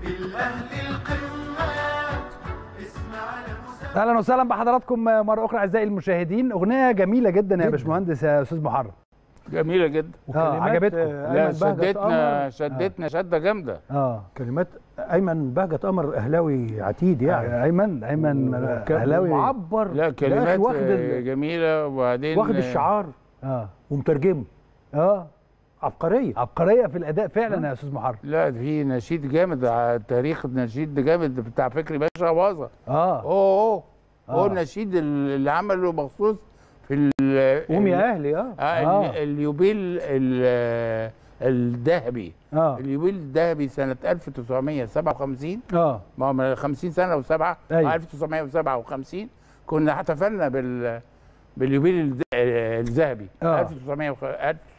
الأهلي القمة اسمع على اهلا وسهلا بحضراتكم مره اخرى اعزائي المشاهدين اغنيه جميله جدا يا باشمهندس يا استاذ محرم جميله جدا اه عجبتكم لا أيمن بهجت شدتنا قمر. شدتنا شده جامده اه كلمات ايمن بهجت قمر اهلاوي عتيد يعني ايمن ايمن اهلاوي معبر لا كلمات واخد آه، ال- جميله وبعدين واخد آه، الشعار اه ومترجمه اه عبقريه عبقريه في الاداء فعلا يا استاذ محرم لا في نشيد جامد على تاريخ النشيد جامد بتاع فكري باشا واظه اه اوه اوه هو آه. النشيد اللي عمله مخصوص في ال قوم ال- يا اهلي اه آه آه. ال- اليوبيل ال- الذهبي اه اليوبيل الذهبي سنه 1957 اه ما هو من 50 سنه وسبعه أيوة. 1957 كنا احتفلنا بال باليوبيل الذ- الذهبي آه. 1900 وخ-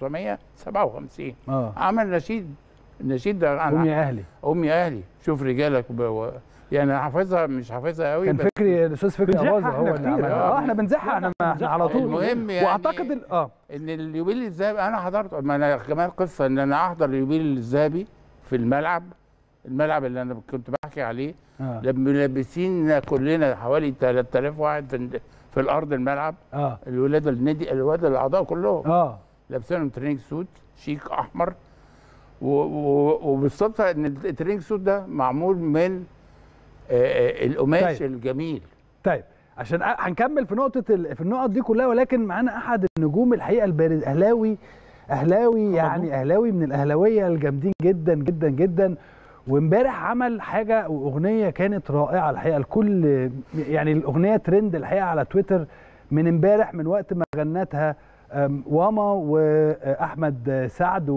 1957 اه عمل نشيد النشيد ده قوم عن يا اهلي امي اهلي شوف رجالك ب... و... يعني انا حافظها مش حافظها قوي كان بس فكري الاستاذ فكري بنزحها اباظه هو إحنا اللي كتير. عملها اه احنا بنزحها احنا احنا على طول المهم يعني- واعتقد ال- اه ان اليوبيل الذهبي انا حضرت ما انا كمان قصه ان انا احضر اليوبيل الذهبي في الملعب الملعب اللي انا كنت بحكي عليه اه لما لابسين كلنا حوالي 3000 واحد في في الارض الملعب اه الولاد النادي الولاد الاعضاء كلهم اه لابسينهم تريننج سوت شيك احمر و- و- وبالصدفه ان التريننج سوت ده معمول من آه، آه، القماش طيب. الجميل طيب عشان أ- هنكمل في نقطه ال... في النقط دي كلها ولكن معانا احد النجوم الحقيقه البارز اهلاوي اهلاوي يعني اهلاوي من الاهلاويه الجامدين جدا جدا جدا وامبارح عمل حاجه واغنيه كانت رائعه الحقيقه الكل يعني الاغنيه ترند الحقيقه على تويتر من امبارح من وقت ما غنتها أم، واما واحمد سعد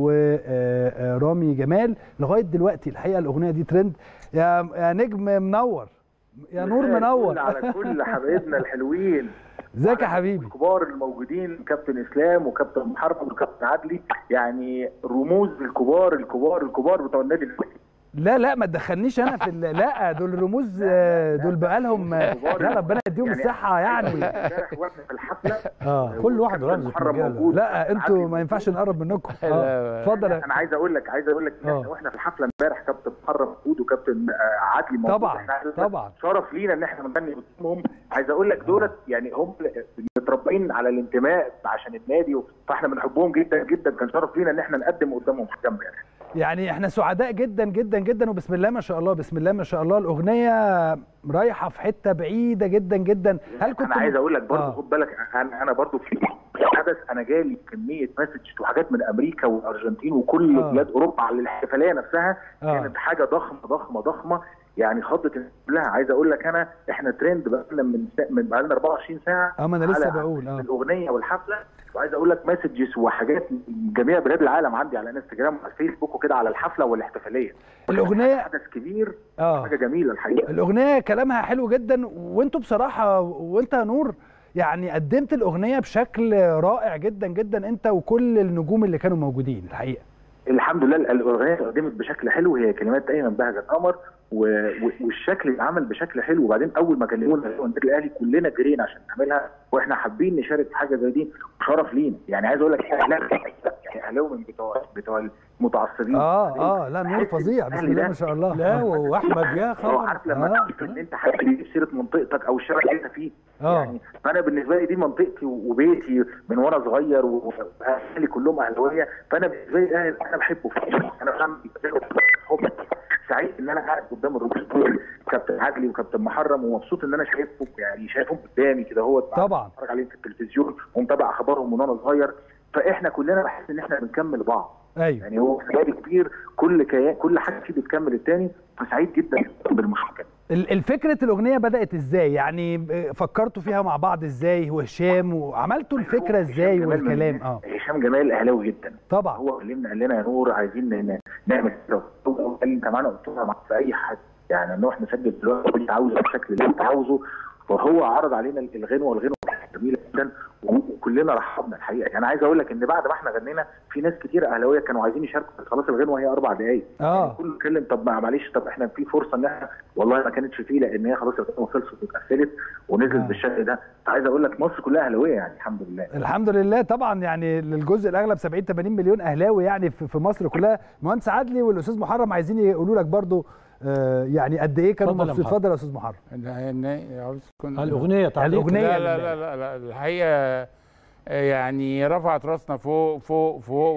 ورامي جمال لغايه دلوقتي الحقيقه الاغنيه دي ترند يا يا نجم منور يا نور مساء منور الفل على كل حبايبنا الحلوين ازيك يا على حبيبي الكبار الموجودين كابتن اسلام وكابتن محرم وكابتن عدلي يعني رموز الكبار الكبار الكبار بتوع النادي الاهلي لا لا ما تدخلنيش انا في ال- لا دول رموز آه، دول بقالهم آه، لا ربنا يديهم الصحه يعني امبارح واحنا في الحفله اه كل واحد وكابتن رمز في محرم مجاله. موجود لا انتوا عدلي ما ينفعش موجود. نقرب منكم لا، اه اتفضل يا- انا عايز اقول لك عايز اقول لك إن آه. احنا واحنا في الحفله امبارح كابتن محرم موجود وكابتن آه، عدلي موجود طبعاً، إحنا عايز أقول لك طبعاً. شرف لينا ان احنا بنغني قدامهم عايز اقول لك دولت يعني هم متربيين على الانتماء عشان النادي فاحنا بنحبهم جدا جدا كان شرف لينا ان احنا نقدم قدامهم حاجه امبارح يعني احنا سعداء جدا جدا جدا وبسم الله ما شاء الله بسم الله ما شاء الله الاغنيه رايحه في حته بعيده جدا جدا هل كنت انا عايز اقول لك برضه آه. خد بالك انا انا برضه في حدث انا جالي كميه مسج وحاجات من امريكا والارجنتين وكل آه. بلاد اوروبا على الاحتفاليه نفسها آه. كانت حاجه ضخمه ضخمه ضخمه يعني خضت الناس كلها عايز اقول لك انا احنا ترند بقالنا من سا- من بقالنا 24 ساعه اه ما انا لسه على بقول اه الاغنيه والحفله وعايز اقول لك مسجز وحاجات من جميع بلاد العالم عندي على انستجرام وعلى الفيسبوك وكده على الحفله والاحتفاليه الأغنية- حدث كبير اه حاجه جميله الحقيقه الاغنيه كلامها حلو جدا وانتوا بصراحه وانت يا نور يعني قدمت الاغنيه بشكل رائع جدا جدا انت وكل النجوم اللي كانوا موجودين الحقيقه الحمد لله الاغنيه اتقدمت بشكل حلو هي كلمات ايمن بهجت قمر و... و... والشكل اتعمل بشكل حلو وبعدين اول ما كلمونا النادي الاهلي كلنا جرينا عشان نعملها واحنا حابين نشارك في حاجه زي دي شرف لينا يعني عايز اقول لك احنا اهلاوي يعني اهلاوي من بتوع بتوع المتعصبين اه اه لا نور فظيع بسم الله ما شاء الله لا واحمد يا اه خبر عارف لما آه. تعرف ان انت حد يجيب سيره منطقتك او الشارع اللي انت فيه آه. يعني فانا بالنسبه لي دي منطقتي وبيتي من وانا صغير واهلي كلهم اهلاويه فانا بالنسبه لي الاهلي انا بحبه انا بعمل حب سعيد ان انا قاعد قدام الرجل دول كابتن عدلي وكابتن محرم ومبسوط ان انا شايفهم يعني شايفهم قدامي كده هو طبعا. بتفرج عليهم في التلفزيون ومتابع اخبارهم من وانا صغير فاحنا كلنا بحس ان احنا بنكمل بعض ايوه يعني هو في نادي كبير كل كيان كل حاجه فيه بتكمل التاني فسعيد جدا بالمشاركه ال- الفكره الاغنيه بدات ازاي يعني فكرتوا فيها مع بعض ازاي وهشام وعملتوا الفكره ازاي هشام جمال من- والكلام اه هشام جمال اهلاوي جدا طبعا هو كلمنا قال لنا يا نور عايزين ن- نعمل كده هو قال لي انت معانا قلت له معاك في اي حد يعني نروح نسجل دلوقتي اللي انت عاوزه بالشكل اللي انت عاوزه فهو عرض علينا الغنوه والغنوه كانت جميله جدا وكلنا رحبنا الحقيقه يعني عايز اقول لك ان بعد ما احنا غنينا في ناس كتير اهلاويه كانوا عايزين يشاركوا بس خلاص الغنوه هي اربع دقائق اه كله اتكلم طب ما- معلش طب احنا في فرصه ان احنا والله ما كانتش فيه لان هي خلاص الغنوه خلصت واتقفلت ونزلت آه. بالشكل ده فعايز اقول لك مصر كلها اهلاويه يعني الحمد لله الحمد لله طبعا يعني للجزء الاغلب 70 80 مليون اهلاوي يعني في في مصر كلها المهندس عدلي والاستاذ محرم عايزين يقولوا لك برضو آه، يعني قد ايه كانوا اتفضل يا مبسوطين محمد. اتفضل يا استاذ محرم النا- عاوز تكون الاغنيه تعليق الأغنية. لا لا لا لا, لا الحقيقه آه، يعني رفعت راسنا فوق فوق فوق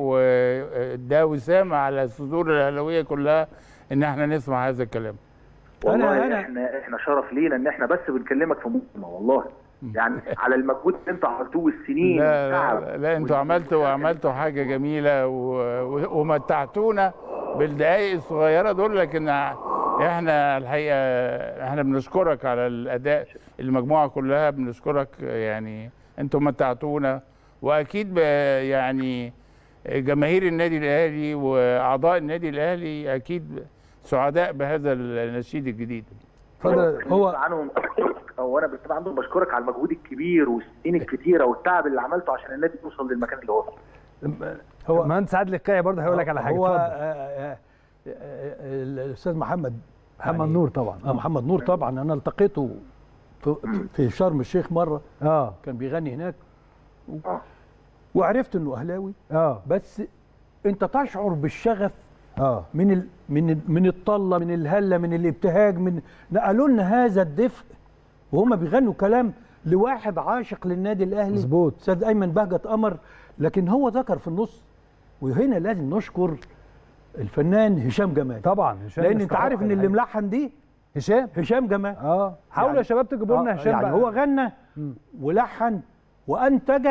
وده وسام على صدور الاهلاويه كلها ان احنا نسمع هذا الكلام والله أنا- احنا احنا شرف لينا ان احنا بس بنكلمك في مهمه والله يعني على المجهود اللي انتوا عملتوه والسنين لا والتعب لا, لا انتوا عملتوا عملتوا حاجه جميله و... و... ومتعتونا بالدقائق الصغيره دول لكن احنا الحقيقه احنا بنشكرك على الاداء المجموعه كلها بنشكرك يعني انتوا متعتونا واكيد ب... يعني جماهير النادي الاهلي واعضاء النادي الاهلي اكيد سعداء بهذا النشيد الجديد اتفضل هو- عنهم او انا بالنسبه عندهم بشكرك على المجهود الكبير والسنين الكتيره والتعب اللي عملته عشان النادي يوصل للمكان اللي هو فيه هو مهندس عادل القيعي برضه هيقول لك على حاجه هو اتفضل آه، آه، آه، الاستاذ محمد محمد يعني- نور طبعا آه محمد نور طبعا انا التقيته في, في شرم الشيخ مره اه كان بيغني هناك آه. وعرفت انه اهلاوي اه بس انت تشعر بالشغف اه من ال من ال من الطله من الهله من الابتهاج من نقلوا لنا هذا الدفء وهم بيغنوا كلام لواحد عاشق للنادي الاهلي مظبوط. استاذ ايمن بهجت قمر لكن هو ذكر في النص وهنا لازم نشكر الفنان هشام جمال طبعا هشام لان انت يستحق عارف ان اللي الحقيقة. ملحن دي هشام هشام جمال اه حاولوا يعني- يا شباب تجيبوا لنا آه، هشام يعني بقى. هو غنى ولحن وانتج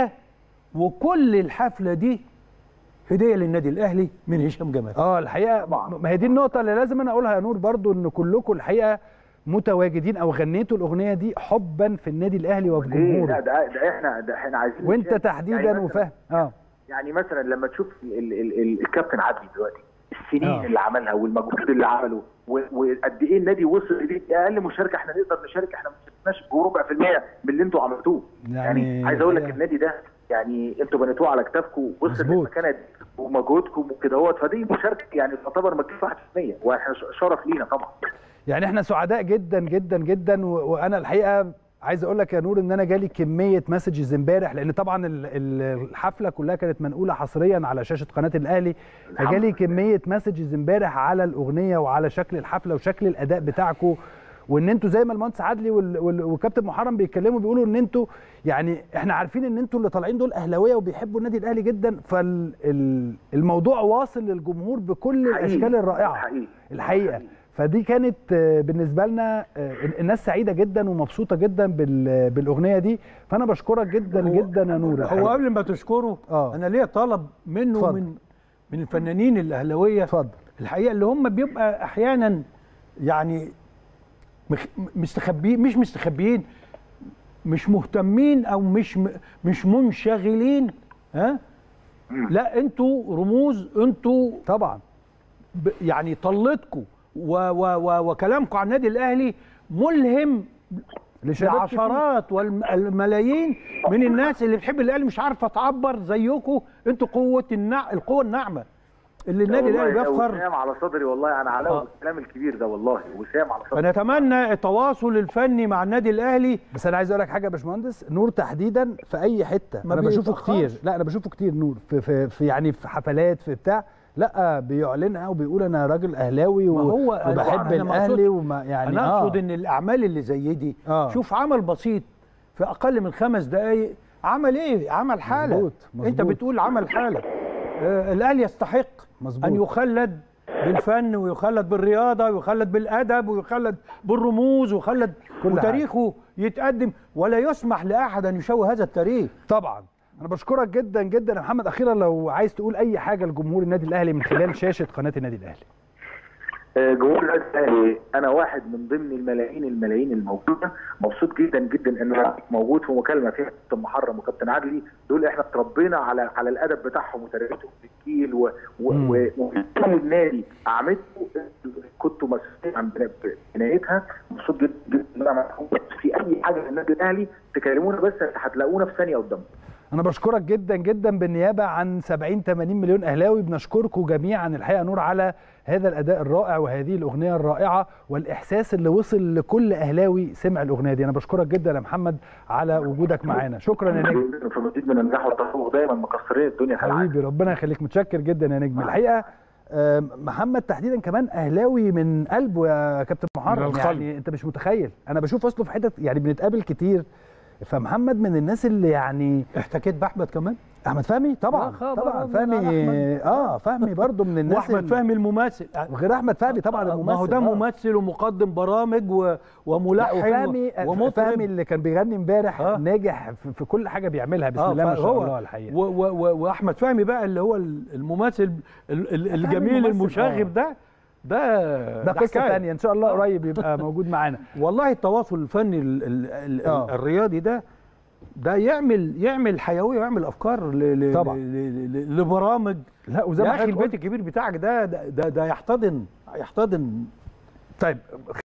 وكل الحفله دي هديه للنادي الاهلي من هشام جمال اه الحقيقه طبعاً. ما هي دي النقطه اللي لازم انا اقولها يا نور برضو ان كلكم الحقيقه متواجدين او غنيتوا الاغنيه دي حبا في النادي الاهلي وفي ليه لا جمهوره ده, ده احنا ده احنا عايزين وانت نشارك. تحديدا يعني مثلاً- وفاهم اه يعني مثلا لما تشوف ال ال ال الكابتن عدلي دلوقتي السنين آه. اللي عملها والمجهود اللي عمله و- وقد ايه النادي وصل لدي اقل مشاركه احنا نقدر نشارك احنا ما شاركناش بربع في المية من اللي انتوا عملتوه يعني يعني, عايز اقول لك هي- النادي ده يعني انتوا بنيتوه على كتافكم وصل مظبوط. للمكانه دي ومجهودكم وكده هوت فدي مشاركه يعني تعتبر مجهود 1% واحنا ش- شرف لينا طبعا يعني احنا سعداء جدا جدا جدا و- وانا الحقيقه عايز اقول لك يا نور ان انا جالي كميه مسجز امبارح لان طبعا ال- ال- الحفله كلها كانت منقوله حصريا على شاشه قناه الاهلي فجالي كميه مسجز امبارح على الاغنيه وعلى شكل الحفله وشكل الاداء بتاعكم وان انتوا زي ما المهندس عدلي وال- وال- والكابتن محرم بيتكلموا بيقولوا ان انتوا يعني احنا عارفين ان انتوا اللي طالعين دول اهلاويه وبيحبوا النادي الاهلي جدا فالموضوع واصل للجمهور بكل حقيقي. الاشكال الرائعه حقيقي. الحقيقه حقيقي. فدي كانت آه، بالنسبه لنا آه، الناس سعيده جدا ومبسوطه جدا بال- بالاغنيه دي فانا بشكرك جدا هو- جدا يا نور هو الحقيقة. قبل ما تشكره آه. انا ليا طلب منه اتفضل. من من الفنانين الاهلاويه اتفضل الحقيقه اللي هم بيبقى احيانا يعني مخ- مستخبيين مش مستخبيين مش مهتمين او مش م- مش منشغلين ها لا انتوا رموز انتوا طبعا ب- يعني طلتكم و و و وكلامكم عن النادي الاهلي ملهم لشباب كتير. لعشرات والملايين من الناس اللي بتحب الاهلي مش عارفه تعبر زيكم انتوا قوه النع... القوه الناعمه اللي النادي والله الاهلي يا بيفخر وسام على صدري والله انا علاء آه. بالكلام الكبير ده والله وسام على صدري فنتمنى التواصل الفني مع النادي الاهلي بس انا عايز اقول لك حاجه يا باشمهندس نور تحديدا في اي حته ما انا بشوفه بيتأخرش. كتير لا انا بشوفه كتير نور في, في, في يعني في حفلات في بتاع لا بيعلنها وبيقول انا راجل اهلاوي ما و- هو أنا- وبحب أنا ما الاهلي أقصدش- وما يعني انا اقصد آه. ان الاعمال اللي زي دي آه. شوف عمل بسيط في اقل من خمس دقائق عمل ايه عمل حاله مظبوط، مظبوط. انت بتقول عمل حاله آه الاهلي يستحق مظبوط. ان يخلد بالفن ويخلد بالرياضه ويخلد بالادب ويخلد بالرموز ويخلد كل وتاريخه يتقدم ولا يسمح لاحد ان يشوه هذا التاريخ طبعا انا بشكرك جدا جدا يا محمد اخيرا لو عايز تقول اي حاجه لجمهور النادي الاهلي من خلال شاشه قناه النادي الاهلي آه، جمهور النادي الاهلي انا واحد من ضمن الملايين الملايين الموجوده مبسوط جدا جدا ان انا موجود في مكالمه فيها كابتن محرم وكابتن عدلي دول احنا اتربينا على على الادب بتاعهم وتربيتهم في الجيل و- و- مم. و- وكل النادي اعمته كنتوا مسؤولين عن بنا- بنايتها مبسوط جدا جدا ان انا معاكم. في اي حاجه في النادي الاهلي تكلمونا بس هتلاقونا في ثانيه قدامكم انا بشكرك جدا جدا بالنيابه عن 70 80 مليون اهلاوي بنشكركم جميعا الحقيقه نور على هذا الاداء الرائع وهذه الاغنيه الرائعه والاحساس اللي وصل لكل اهلاوي سمع الاغنيه دي انا بشكرك جدا يا محمد على وجودك معانا شكرا يا نجم في مزيد من النجاح والتفوق دايما مكسرين الدنيا في العالم حبيبي ربنا يخليك متشكر جدا يا نجم الحقيقه آه، محمد تحديدا كمان اهلاوي من قلبه يا كابتن محرم من القلب. يعني انت مش متخيل انا بشوف اصله في حتت يعني بنتقابل كتير فمحمد من الناس اللي يعني احتكيت باحمد كمان احمد فهمي طبعا يا خبر طبعا أبيض على فهمي أحمد. اه فهمي برضو من الناس واحمد اللي- فهمي الممثل وغير احمد فهمي طبعا الممثل ما هو ده آه. ممثل ومقدم برامج و... لا وملحن وفهمي و... ومطرب فهمي اللي كان بيغني امبارح آه. ناجح في, في كل حاجه بيعملها بسم آه، الله ما شاء فهو- الله الحقيقه و... و... و... واحمد فهمي بقى اللي هو الممثل ال... ال... الجميل ممثل، المشاغب ده ده ده قصه حكاية. ثانيه ان شاء الله قريب يبقى موجود معانا والله التواصل الفني ال... ال... ال... آه. الرياضي ده ده يعمل يعمل حيويه ويعمل افكار ل... ل... طبعا. ل... ل... لبرامج لا وزي ما يا اخي حضرتك البيت قلت- الكبير بتاعك ده ده ده, ده يحتضن يحتضن طيب